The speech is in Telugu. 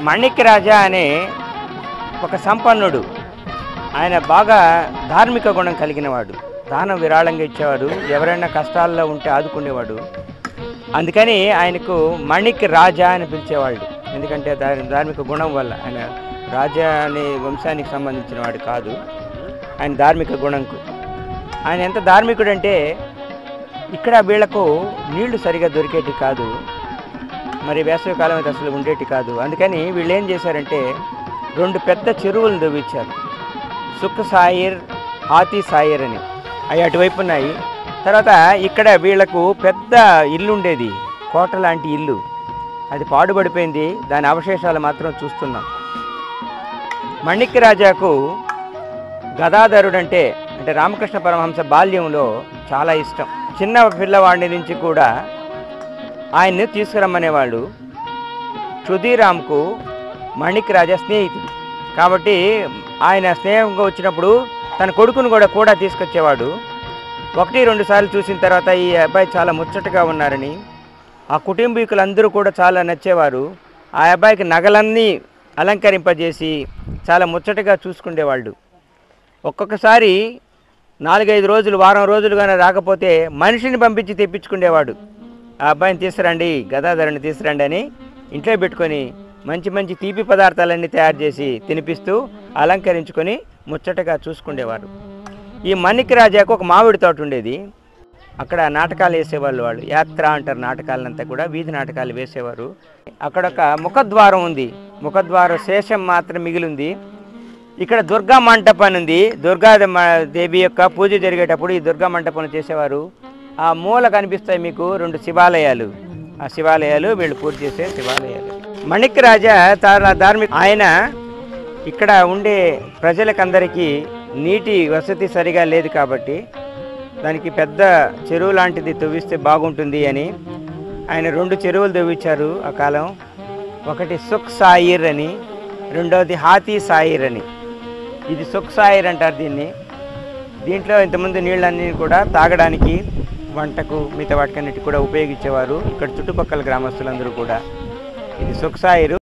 మణిక్ రాజా అనే ఒక సంపన్నుడు ఆయన బాగా ధార్మిక గుణం కలిగినవాడు దానం విరాళంగా ఇచ్చేవాడు ఎవరైనా కష్టాల్లో ఉంటే ఆదుకునేవాడు అందుకని ఆయనకు మణిక్ రాజా అని పిలిచేవాళ్ళు ఎందుకంటే దాని ధార్మిక గుణం వల్ల ఆయన రాజా అనే వంశానికి సంబంధించిన వాడు కాదు ఆయన ధార్మిక గుణంకు ఆయన ఎంత ధార్మికుడంటే ఇక్కడ వీళ్లకు నీళ్లు సరిగా దొరికేటి కాదు మరి వేసవికాలం అయితే అసలు ఉండేటి కాదు అందుకని వీళ్ళు ఏం చేశారంటే రెండు పెద్ద చెరువులను దవ్వించారు సుఖ సాయిర్ హాతీ సాయిర్ అని అవి అటువైపు ఉన్నాయి తర్వాత ఇక్కడ వీళ్లకు పెద్ద ఇల్లు ఉండేది కోట లాంటి ఇల్లు అది పాడుపడిపోయింది దాని అవశేషాలు మాత్రం చూస్తున్నాం మణిక్ రాజాకు గదాధరుడు అంటే అంటే రామకృష్ణ పరమహంస బాల్యంలో చాలా ఇష్టం చిన్న పిల్లవాడి నుంచి కూడా ఆయన్ని తీసుకురమ్మనేవాడు క్షుదీరామ్కు మణిక్ రాజా స్నేహితుడు కాబట్టి ఆయన స్నేహంగా వచ్చినప్పుడు తన కొడుకును కూడా కూడా తీసుకొచ్చేవాడు ఒకటి రెండు సార్లు చూసిన తర్వాత ఈ అబ్బాయి చాలా ముచ్చటగా ఉన్నారని ఆ కుటుంబీకులందరూ కూడా చాలా నచ్చేవారు ఆ అబ్బాయికి నగలన్నీ అలంకరింపజేసి చాలా ముచ్చటగా చూసుకునేవాళ్ళు ఒక్కొక్కసారి నాలుగైదు రోజులు వారం రోజులుగానే రాకపోతే మనిషిని పంపించి తెప్పించుకునేవాడు ఆ అబ్బాయిని తీసుకురండి గదాధరుని తీసుకురండి అని ఇంట్లో పెట్టుకొని మంచి మంచి తీపి పదార్థాలన్నీ తయారు చేసి తినిపిస్తూ అలంకరించుకొని ముచ్చటగా చూసుకునేవారు ఈ మణిక్ రాజాకు ఒక మామిడి తోట ఉండేది అక్కడ నాటకాలు వేసేవాళ్ళు వాళ్ళు యాత్ర అంటారు నాటకాలంతా కూడా వీధి నాటకాలు వేసేవారు అక్కడ ఒక ముఖద్వారం ఉంది ముఖద్వారం శేషం మాత్రం మిగిలింది ఇక్కడ దుర్గా మంటపం అని ఉంది దుర్గా మ- దేవి యొక్క పూజ జరిగేటప్పుడు ఈ దుర్గా మంటపం చేసేవారు ఆ మూల కనిపిస్తాయి మీకు రెండు శివాలయాలు ఆ శివాలయాలు వీళ్ళు పూజ చేసే శివాలయాలు మణిక్ రాజా చాలా ధార్మిక ఆయన ఇక్కడ ఉండే ప్రజలకందరికీ నీటి వసతి సరిగా లేదు కాబట్టి దానికి పెద్ద చెరువు లాంటిది తవ్విస్తే బాగుంటుంది అని ఆయన రెండు చెరువులు తవ్వించారు ఆ కాలం ఒకటి సుఖ్ సాయిర్ అని రెండవది హాతీ సాయిర్ అని ఇది సుఖ్ సాయిర్ అంటారు దీన్ని దీంట్లో ఇంతకుముందు నీళ్ళన్నీ కూడా తాగడానికి వంటకు మిగతా వాటికన్నిటి కూడా ఉపయోగించేవారు ఇక్కడ చుట్టుపక్కల గ్రామస్తులందరూ కూడా ఇది సుఖ్ సాయిరు